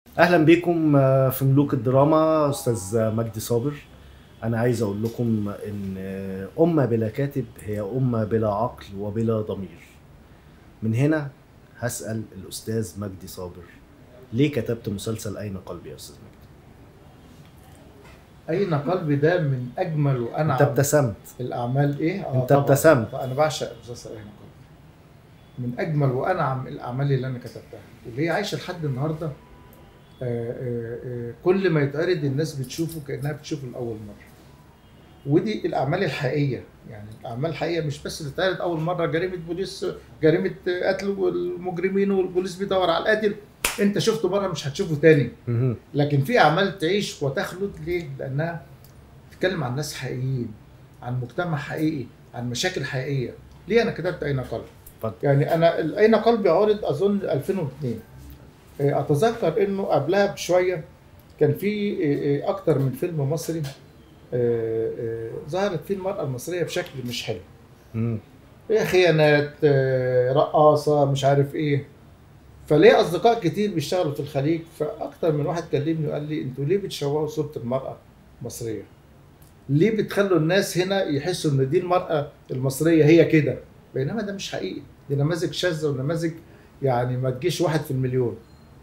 اهلا بيكم آه، في ملوك الدراما استاذ مجدي صابر انا عايز اقول لكم ان آه، امه بلا كاتب هي امه بلا عقل وبلا ضمير من هنا هسال الاستاذ مجدي صابر ليه كتبت مسلسل اين قلبي يا استاذ مجدي اين قلبي ده من اجمل انت وانعم ابتسمت الاعمال ايه أنت طبعاً. ابتسمت. انا بعشق مسلسل اين قلبي من اجمل وانعم الاعمال اللي انا كتبتها واللي هي عايشه لحد النهارده آه، آه، آه، كل ما يتعرض الناس بتشوفه كانها بتشوفه لاول مره ودي الاعمال الحقيقيه يعني الاعمال الحقيقيه مش بس اللي اتعرض اول مره جريمه بوليس جريمه قتل والمجرمين والبوليس بيدور على القاتل انت شفته مره مش هتشوفه تاني مهم. لكن في اعمال تعيش وتخلد ليه؟ لانها بتتكلم عن ناس حقيقيين عن مجتمع حقيقي عن مشاكل حقيقيه ليه انا كتبت اين قلبي؟ اتفضل. يعني انا ال- اين قلبي عرض اظن 2002 آه، اتذكر انه قبلها بشويه كان في آه، آه، اكتر من فيلم مصري آه، آه، ظهرت فيه المراه المصريه بشكل مش حلو مم. ايه خيانات آه، رقاصه مش عارف ايه فليه اصدقاء كتير بيشتغلوا في الخليج فاكتر من واحد كلمني وقال لي انتوا ليه بتشوهوا صوره المراه المصريه؟ ليه بتخلوا الناس هنا يحسوا ان دي المراه المصريه هي كده؟ بينما ده مش حقيقي دي نماذج شاذه ونماذج يعني ما تجيش واحد في المليون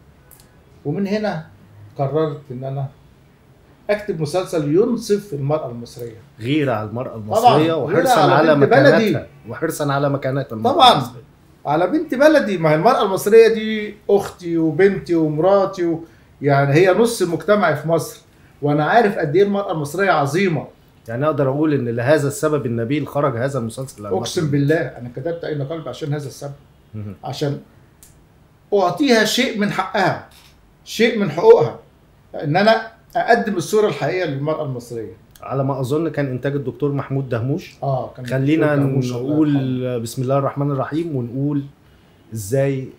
ومن هنا قررت ان انا اكتب مسلسل ينصف المراه المصريه غيرة على المرأة المصرية غيرة وحرصا على على بنت بلدي. مكانتها وحرصا على مكانتها المرأة طبعاً. المصرية. على بنت بلدي ما هي المرأة المصرية دي أختي وبنتي ومراتي و... يعني هي نص مجتمعي في مصر وأنا عارف قد إيه المرأة المصرية عظيمة يعني اقدر اقول ان لهذا السبب النبيل خرج هذا المسلسل عن أقسم المرأة. بالله أنا كتبت أين قلب عشان هذا السبب مهم. عشان أعطيها شيء من حقها شيء من حقوقها إن أنا أقدم الصورة الحقيقية للمرأة المصرية على ما اظن كان انتاج الدكتور محمود دهموش آه كان خلينا دكتور دهموش الله يرحمه. نقول بسم الله الرحمن الرحيم ونقول ازاي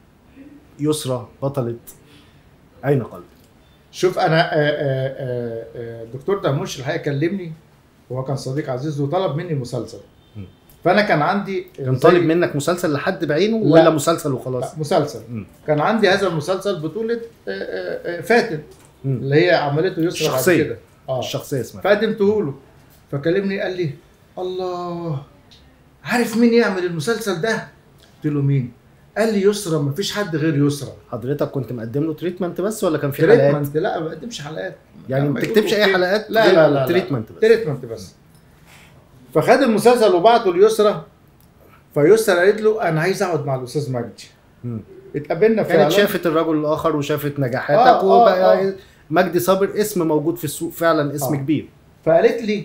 يسرى بطلة اين قلبي شوف انا آه، آه، آه، آه، الدكتور دهموش الحقيقه كلمني وهو كان صديق عزيز وطلب مني مسلسل م. فانا كان عندي كان زي- طالب منك مسلسل لحد بعينه لا. ولا مسلسل وخلاص لا، مسلسل مم. كان عندي هذا المسلسل بطوله آه، آه، آه، فاتن مم. اللي هي عملته يسرا بعد الشخصية. كده اه الشخصية اسمها فقدمته له فكلمني قال لي الله عارف مين يعمل المسلسل ده؟ قلت له مين؟ قال لي يسرا ما فيش حد غير يسرا حضرتك كنت مقدم له تريتمنت بس ولا كان في حلقات تريتمنت لا ما بقدمش حلقات يعني ما ما بتكتبش يقولوا اي كده. حلقات لا غير لا لا تريتمنت بس تريتمنت بس فخد المسلسل وبعته ليسرا فيسرا قالت له انا عايز اقعد مع الاستاذ مجدي مم. اتقابلنا كانت فعلا شافت الرجل الاخر وشافت نجاحاتك آه، آه، وبقى آه. مجدي صابر اسم موجود في السوق فعلا اسم آه. كبير فقالت لي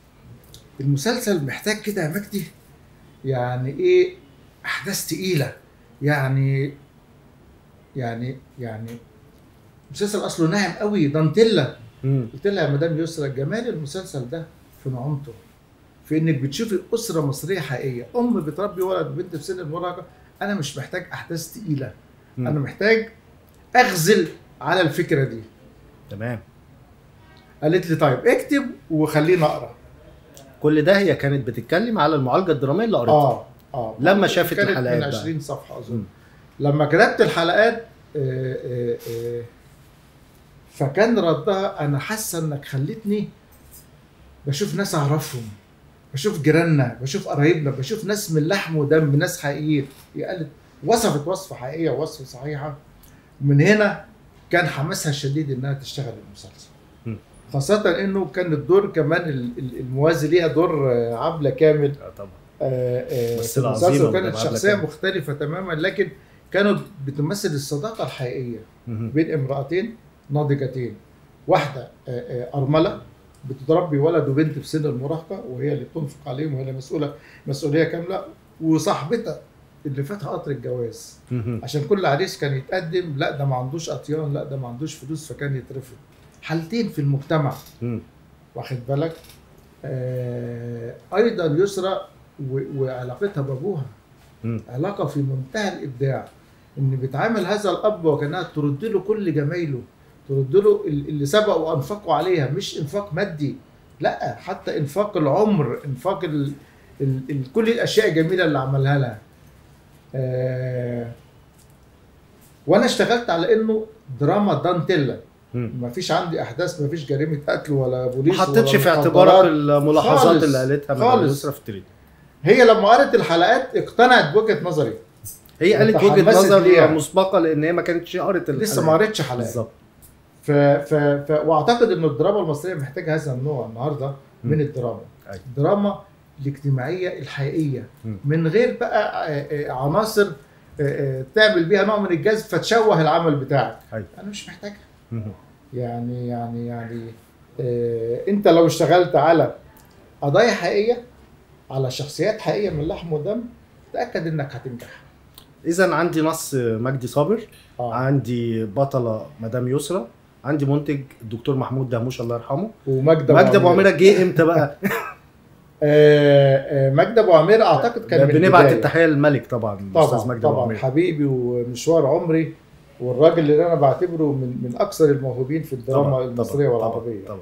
المسلسل محتاج كده يا مجدي يعني ايه احداث تقيله يعني يعني يعني مسلسل اصله ناعم قوي دانتيلا مم. قلت لها يا مدام يسرا جمال المسلسل ده في نعومته في انك بتشوفي اسره مصريه حقيقيه ام بتربي ولد بنت في سن المراهقه انا مش محتاج احداث تقيله مم. انا محتاج اغزل على الفكره دي تمام قالت لي طيب اكتب وخليني اقرا كل ده هي كانت بتتكلم على المعالجه الدراميه اللي قريتها اه اه لما شافت كانت الحلقات من بقى. 20 صفحه اظن مم. لما كتبت الحلقات آه، آه، آه، فكان ردها انا حاسه انك خلتني بشوف ناس اعرفهم بشوف جيراننا بشوف قرايبنا بشوف ناس من لحم ودم ناس حقيقيين هي قالت وصفت وصفه حقيقيه ووصفه صحيحه من هنا كان حماسها الشديد انها تشتغل المسلسل مم. خاصة انه كان الدور كمان ال- ال- الموازي ليها دور آه، عبلة كامل آه طبعا آه، آه، في ممثلة المسلسل عظيمة وكانت مدام عبلة شخصية كامل. مختلفة تماما لكن كانت بتمثل الصداقة الحقيقية مهم. بين امرأتين ناضجتين واحدة آه، آه، أرملة بتربي ولد وبنت في سن المراهقة وهي اللي بتنفق عليهم وهي اللي مسؤولة مسؤولية كاملة وصاحبتها اللي فاتها قطر الجواز مهم. عشان كل عريس كان يتقدم لا ده ما عندوش أطيان لا ده ما عندوش فلوس فكان يترفض حالتين في المجتمع مم. واخد بالك آه ايضا يسرى و- وعلاقتها بابوها مم. علاقه في منتهى الابداع ان بتعامل هذا الاب وكانها ترد له كل جمايله ترد له ال- اللي سبق وانفقوا عليها مش انفاق مادي لا حتى انفاق العمر انفاق ال... ال... ال... كل الاشياء الجميله اللي عملها لها آه وانا اشتغلت على انه دراما دانتيلا مم. ما فيش عندي احداث ما فيش جريمه قتل ولا بوليس ما حطيتش ولا في مخدرات. اعتبارك الملاحظات خالص. اللي قالتها مدام خالص. يسرا في التريد هي لما قرت الحلقات اقتنعت بوجهه نظري هي قالت وتحمست وجهه نظر ليها. مسبقه لان هي ما كانتش قرت لسه ما قريتش حلقات بالظبط ف... ف... ف... واعتقد ان الدراما المصريه محتاجه هذا النوع النهارده من مم. الدراما أيوة. الدراما الاجتماعيه الحقيقيه مم. من غير بقى آه، آه، عناصر آه، آه، تعمل بيها نوع من الجذب فتشوه العمل بتاعك أيوة. انا مش محتاجها مم. يعني يعني يعني آه، انت لو اشتغلت على قضايا حقيقيه على شخصيات حقيقيه من لحم ودم تاكد انك هتنجح اذا عندي نص مجدي صابر اه عندي بطله مدام يسرا عندي منتج الدكتور محمود دهموش الله يرحمه ومجد مجدي ابو عميره جه امتى بقى؟ آه، آه، مجد ابو عمير اعتقد كان من بنبعت البداية. التحيه للملك طبعا الاستاذ طبعا مجدي ابو طبعا عميره حبيبي ومشوار عمري والراجل اللي انا بعتبره من من اكثر الموهوبين في الدراما طبعاً، المصريه طبعاً، والعربيه طبعا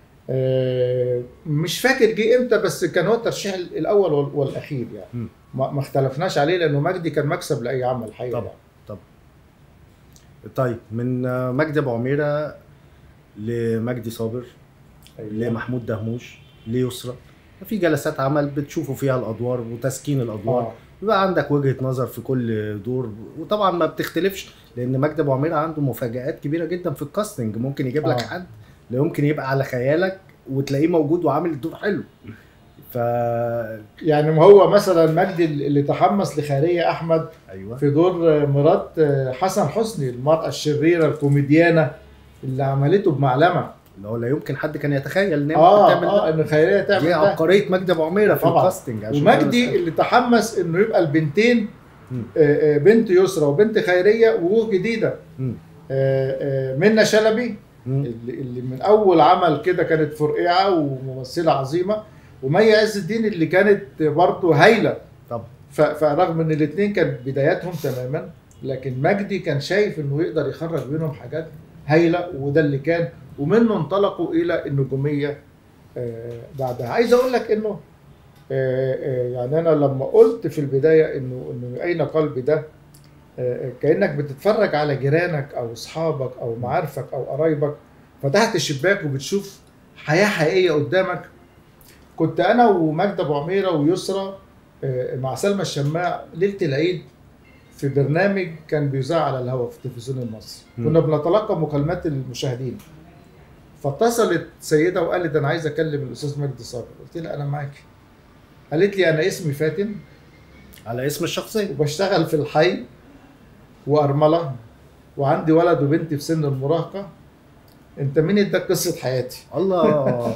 آه، مش فاكر جه امتى بس كان هو الترشيح الاول وال- والاخير يعني مم. ما ما اختلفناش عليه لانه مجدي كان مكسب لاي عمل حقيقي طبعاً. يعني. طيب من آه، مجدي ابو عميره لمجدي صابر أيوة. لمحمود دهموش ليسرا في جلسات عمل بتشوفوا فيها الادوار وتسكين الادوار آه. بيبقى عندك وجهه نظر في كل دور وطبعا ما بتختلفش لان مجدي ابو عميره عنده مفاجات كبيره جدا في الكاستنج ممكن يجيب لك آه. حد لا يمكن يبقى على خيالك وتلاقيه موجود وعامل الدور حلو ف يعني ما هو مثلا مجدي اللي تحمس لخيريه احمد ايوه في دور مرات حسن حسني المراه الشريره الكوميديانه اللي عملته بمعلمه اللي هو لا يمكن حد كان يتخيل ان هي ممكن اه تعمل اه ده. ان خيريه تعمل دي ده عبقريه مجدي ابو عميره في طبعاً. الكاستنج عشان كده ومجدي بسأل. اللي تحمس انه يبقى البنتين مم. آه، آه، بنت يسرى وبنت خيريه ووجوه جديده مم. آه، آه، منى شلبي مم. اللي اللي من اول عمل كده كانت فرقعه وممثله عظيمه ومي عز الدين اللي كانت برضه هايله طبعا ف- فرغم ان الاثنين كانت بداياتهم تماما لكن مجدي كان شايف انه يقدر يخرج بينهم حاجات هايله وده اللي كان ومنه انطلقوا الى النجوميه آه، بعدها عايز اقول لك انه آه، آه، يعني انا لما قلت في البدايه انه انه اين قلبي ده آه، كانك بتتفرج على جيرانك او اصحابك او معارفك او قرايبك فتحت الشباك وبتشوف حياه حقيقيه قدامك كنت انا ومجد ابو عميره ويسرى آه، مع سلمى الشماع ليله العيد في برنامج كان بيذاع على الهواء في التلفزيون المصري مم. كنا بنتلقى مكالمات المشاهدين فاتصلت سيده وقالت انا عايز اكلم الاستاذ مجدي صابر قلت لها انا معاك قالت لي انا اسمي فاتن على اسم الشخصيه وبشتغل في الحي وارمله وعندي ولد وبنتي في سن المراهقه انت مين اداك قصه حياتي الله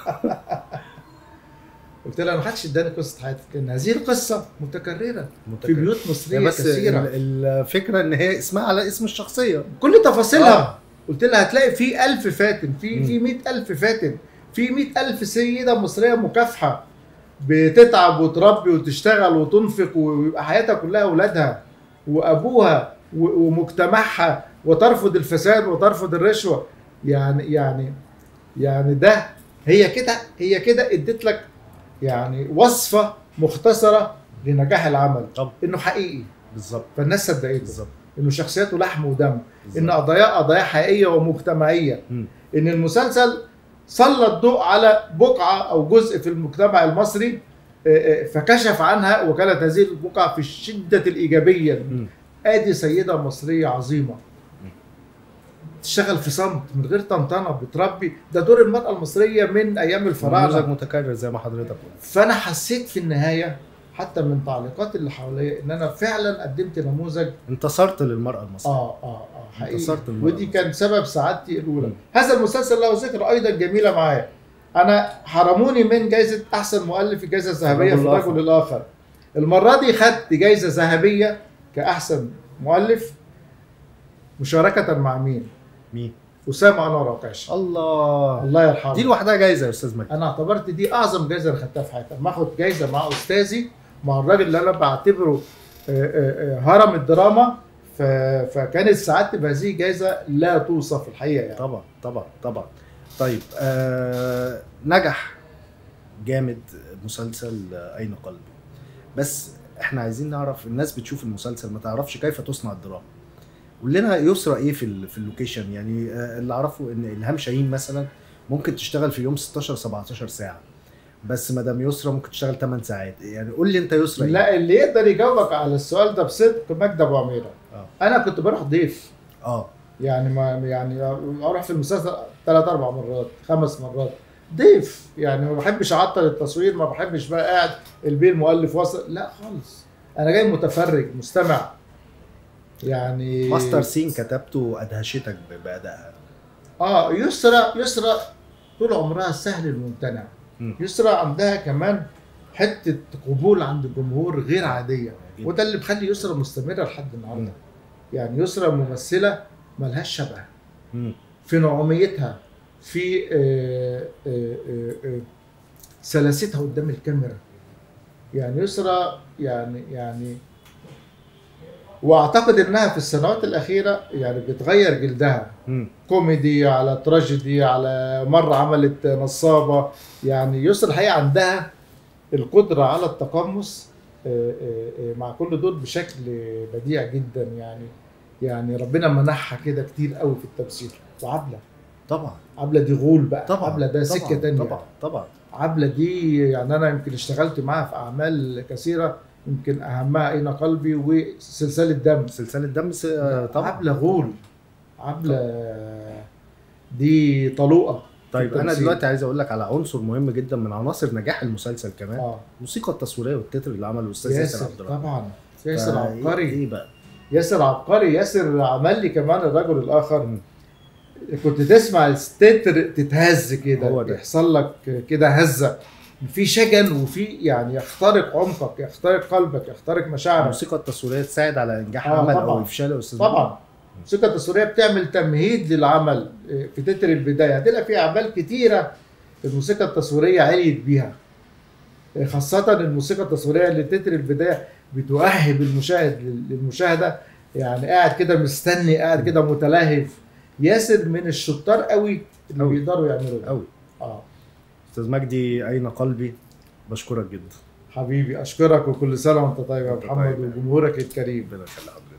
قلت لها ما حدش اداني قصه حياتي لان هذه القصه متكرره في متكرر. بيوت هي مصريه بس كثيره ال- الفكره ان هي اسمها على اسم الشخصيه كل تفاصيلها آه. قلت لها هتلاقي في ألف فاتن في مم. في 100000 فاتن في 100000 سيده مصريه مكافحه بتتعب وتربي وتشتغل وتنفق ويبقى حياتها كلها اولادها وابوها و- ومجتمعها وترفض الفساد وترفض الرشوه يعني يعني يعني ده هي كده هي كده اديت لك يعني وصفه مختصره لنجاح العمل طب انه حقيقي بالظبط فالناس صدقته بالظبط انه شخصياته لحم ودم بالظبط. ان قضايا قضايا حقيقيه ومجتمعيه مم. ان المسلسل سلط ضوء على بقعه او جزء في المجتمع المصري آه، آه، فكشف عنها وكانت هذه البقعه في الشده الايجابيه مم. ادي سيده مصريه عظيمه تشتغل في صمت من غير طنطنه بتربي ده دور المراه المصريه من ايام نموذج الفراعنه متكرر زي ما حضرتك قلت فانا حسيت في النهايه حتى من تعليقات اللي حواليا ان انا فعلا قدمت نموذج انتصرت للمراه المصريه اه اه اه حقيقي انتصرت المرأة ودي كان سبب سعادتي الاولى مم. هذا المسلسل له ذكرى ايضا جميله معايا انا حرموني من جائزه احسن مؤلف الجائزه الذهبيه في الرجل الآخر. الرجل الاخر المره دي خدت جائزه ذهبيه كاحسن مؤلف مشاركه مع مين مين اسامه انور عكاش الله الله يرحمه دي لوحدها جايزه يا استاذ مجدي انا اعتبرت دي اعظم جائزه انا خدتها في حياتي لما اخد جائزه مع استاذي مع الراجل اللي انا بعتبره آه، آه، آه، هرم الدراما ف- فكانت سعادتي بهذه الجائزه لا توصف الحقيقه يعني طبعا طبعا طبعا طيب آه نجح جامد مسلسل آه، اين قلبي بس احنا عايزين نعرف الناس بتشوف المسلسل ما تعرفش كيف تصنع الدراما قول لنا يسرى ايه في ال- في اللوكيشن يعني آه، اللي اعرفه ان الهام شاهين مثلا ممكن تشتغل في اليوم 16 17 ساعه بس مدام يسرى ممكن تشتغل 8 ساعات يعني قول لي انت يسرى ايه لا اللي يقدر يجاوبك على السؤال ده بصدق مجدي ابو عميره اه انا كنت بروح ضيف اه يعني ما يعني اروح في المسلسل ثلاث اربع مرات خمس مرات ضيف يعني ما بحبش اعطل التصوير ما بحبش بقى قاعد البيه المؤلف وصل لا خالص انا جاي متفرج مستمع يعني ماستر سين كتبته ادهشتك ب- بادائها اه يسرى يسرى طول عمرها سهل الممتنع مم. يسرى عندها كمان حته قبول عند الجمهور غير عاديه جدا. وده اللي مخلي يسرى مستمره لحد النهارده مم. يعني يسرى ممثله ملهاش شبه مم. في نعوميتها في آه، آه، آه، آه، سلاستها قدام الكاميرا يعني يسرى يعني يعني واعتقد انها في السنوات الاخيره يعني بتغير جلدها مم. كوميدي على تراجيدي على مره عملت نصابه يعني يسرى الحقيقه عندها القدره على التقمص آه، آه، آه، مع كل دول بشكل بديع جدا يعني يعني ربنا منحها كده كتير قوي في التمثيل وعبله طبعا عبله دي غول بقى طبعا عبله ده سكه طبعا تانية طبعا طبعا عبله دي يعني انا يمكن اشتغلت معاها في اعمال كثيره يمكن اهمها اين قلبي وسلسله دم سلسله دم س- آه، طبعا عبله غول عبله دي طلوقه طيب انا التمثيل. دلوقتي عايز اقول لك على عنصر مهم جدا من عناصر نجاح المسلسل كمان اه الموسيقى التصويريه والتتر اللي عمله الاستاذ ياسر ياسر عبد الرحمن طبعا ياسر فا عبقري ايه بقى ياسر عبقري ياسر عمل لي كمان الرجل الاخر مم. كنت تسمع الستتر تتهز كده هو ده. يحصل لك كده هزه في شجن وفي يعني يخترق عمقك يخترق قلبك يخترق مشاعرك الموسيقى التصويريه تساعد على انجاح آه، عمل او طبعاً. افشاله يا استاذ طبعا الموسيقى التصويريه بتعمل تمهيد للعمل في تتر البدايه هتلاقي في اعمال كتيره الموسيقى التصويريه عليت بيها خاصه الموسيقى التصويريه اللي تتر البدايه بتؤهب المشاهد لل- للمشاهده يعني قاعد كده مستني قاعد كده متلهف ياسر من الشطار قوي اللي أوي. بيقدروا يعملوا ده قوي اه استاذ مجدي اين قلبي بشكرك جدا حبيبي اشكرك وكل سنه وانت طيب يا وأنت محمد طيب. وجمهورك الكريم ربنا يخلي حضرتك